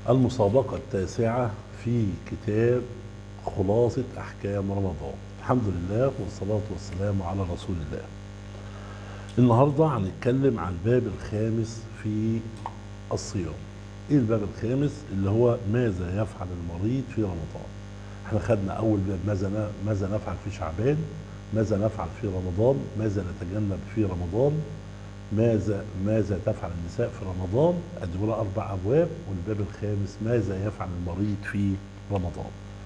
المسابقة التاسعة في كتاب خلاصة أحكام رمضان الحمد لله والصلاة والسلام على رسول الله النهاردة هنتكلم عن الباب الخامس في الصيام ايه الباب الخامس اللي هو ماذا يفعل المريض في رمضان احنا خدنا اول باب ماذا ماذا نفعل في شعبان ماذا نفعل في رمضان ماذا نتجنب في رمضان ماذا ماذا تفعل النساء في رمضان ادي اربع ابواب والباب الخامس ماذا يفعل المريض في رمضان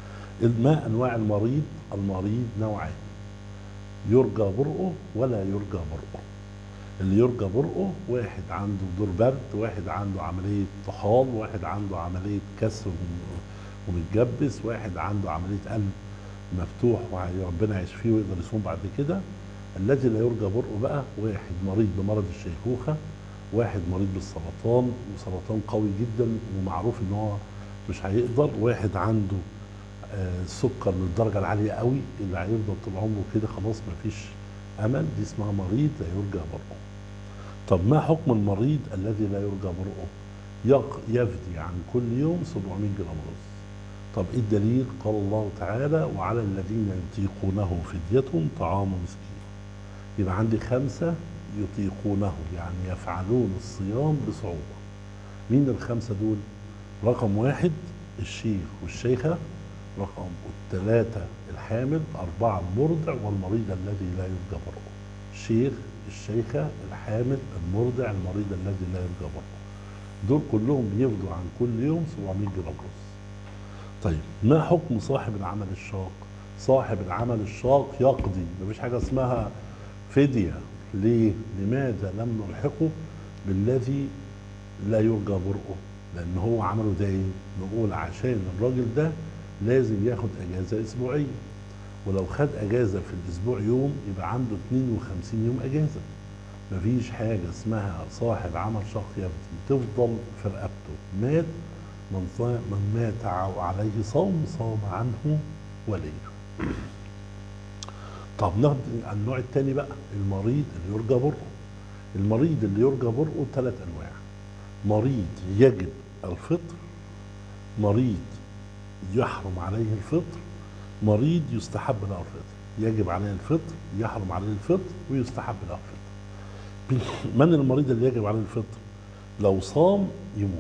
ما انواع المريض المريض نوعان يرجى برؤه ولا يرجى برؤه اللي يرجى برؤه واحد عنده دور برد واحد عنده عملية طحال واحد عنده عملية كسر ومتجبس واحد عنده عملية قلب مفتوح وربنا يشفيه ويقدر يصوم بعد كده الذي لا يرجى برؤه بقى واحد مريض بمرض الشيخوخة واحد مريض بالسرطان وسرطان قوي جدا ومعروف ان هو مش هيقدر واحد عنده آه سكر من الدرجة العالية قوي اللي هيفضل طول عمره كده خلاص مفيش امل دي اسمها مريض لا يرجى برؤه طب ما حكم المريض الذي لا يرجى برؤه يفدي عن كل يوم 700 جرام رز طب ايه الدليل قال الله تعالى وعلى الذين يطيقونه فدية طعام مسكين يبقى عندي خمسة يطيقونه يعني يفعلون الصيام بصعوبة مين الخمسة دول رقم واحد الشيخ والشيخة رقم الثلاثة الحامل أربعة المرضع والمريض الذي لا يرجى برؤه الشيخ الشيخة الحامل المرضع المريض الذي لا يرجى برؤه دول كلهم بيفضوا عن كل يوم 700 جرام رز طيب ما حكم صاحب العمل الشاق صاحب العمل الشاق يقضي مفيش حاجة اسمها فدية ليه لماذا لم نلحقه بالذي لا يرجى برؤه لان هو عمله دايم نقول عشان الراجل ده لازم ياخد اجازه اسبوعيه ولو خد اجازه في الاسبوع يوم يبقى عنده 52 يوم اجازه مفيش حاجه اسمها صاحب عمل شاق يبدي تفضل في رقبته مات من من مات عليه صوم صام عنه وليه طب ناخد النوع الثاني بقى المريض اللي يرجى برؤه المريض اللي يرجى برؤه ثلاث انواع مريض يجب الفطر مريض يحرم عليه الفطر مريض يستحب له الفطر يجب عليه الفطر يحرم عليه الفطر ويستحب له الفطر من المريض اللي يجب عليه الفطر لو صام يموت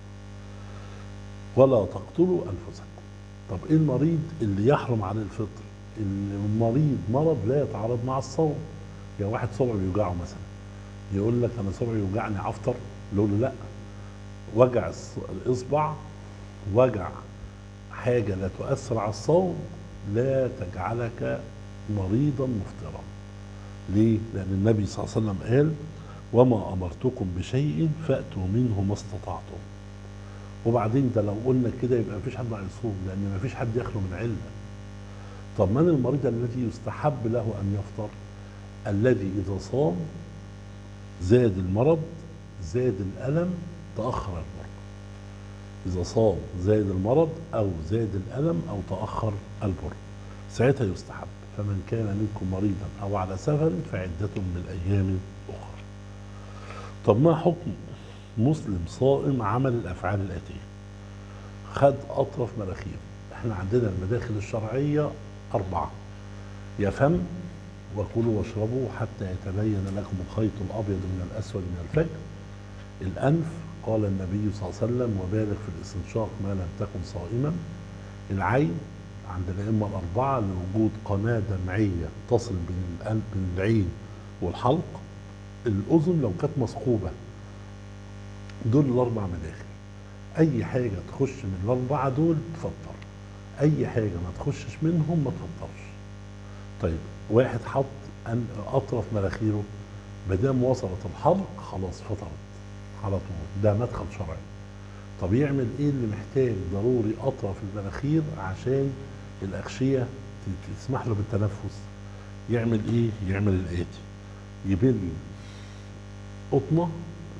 ولا تقتلوا انفسكم طب ايه المريض اللي يحرم عليه الفطر المريض مرض لا يتعارض مع الصوم يعني واحد صبعه بيوجعه مثلا يقول لك انا صبعي يوجعني افطر نقول له لا وجع الاصبع وجع حاجه لا تؤثر على الصوم لا تجعلك مريضا مفطرا ليه لان النبي صلى الله عليه وسلم قال وما امرتكم بشيء فاتوا منه ما استطعتم وبعدين ده لو قلنا كده يبقى مفيش حد هيصوم لان مفيش حد يخلو من عله طب من المريض الذي يستحب له ان يفطر الذي اذا صام زاد المرض زاد الالم تاخر المرض اذا صام زاد المرض او زاد الالم او تاخر البر ساعتها يستحب فمن كان منكم مريضا او على سفر فعده من الايام اخرى طب ما حكم مسلم صائم عمل الافعال الاتيه خد اطرف مناخيره احنا عندنا المداخل الشرعيه اربعه يا فم وكلوا واشربوا حتى يتبين لكم الخيط الابيض من الاسود من الفجر الانف قال النبي صلى الله عليه وسلم وبالغ في الاستنشاق ما لم تكن صائما العين عند الائمه الاربعه لوجود قناه دمعيه تصل بين الانف بين العين والحلق الاذن لو كانت مثقوبه دول الاربع مداخل اي حاجه تخش من الاربعه دول تفطر اي حاجه ما تخشش منهم ما تفطرش طيب واحد حط أن اطرف مناخيره ما دام وصلت الحلق خلاص فطرت على طول ده مدخل شرعي طب يعمل ايه اللي محتاج ضروري اطرف المناخير عشان الاغشيه تسمح له بالتنفس يعمل ايه يعمل الاتي يبل قطنه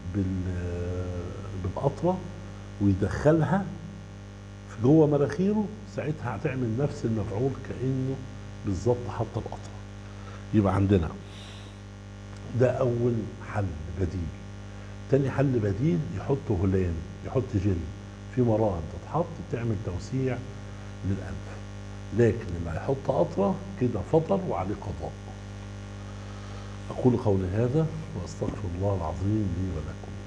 بالقطره ويدخلها في جوه مناخيره ساعتها هتعمل نفس المفعول كانه بالظبط حط القطره يبقى عندنا ده اول حل بديل تاني حل بديل يحط هلان يحط جل في مراهم تتحط تعمل توسيع للانف لكن اللي هيحط قطره كده فطر وعليه قضاء اقول قولي هذا واستغفر الله العظيم لي ولكم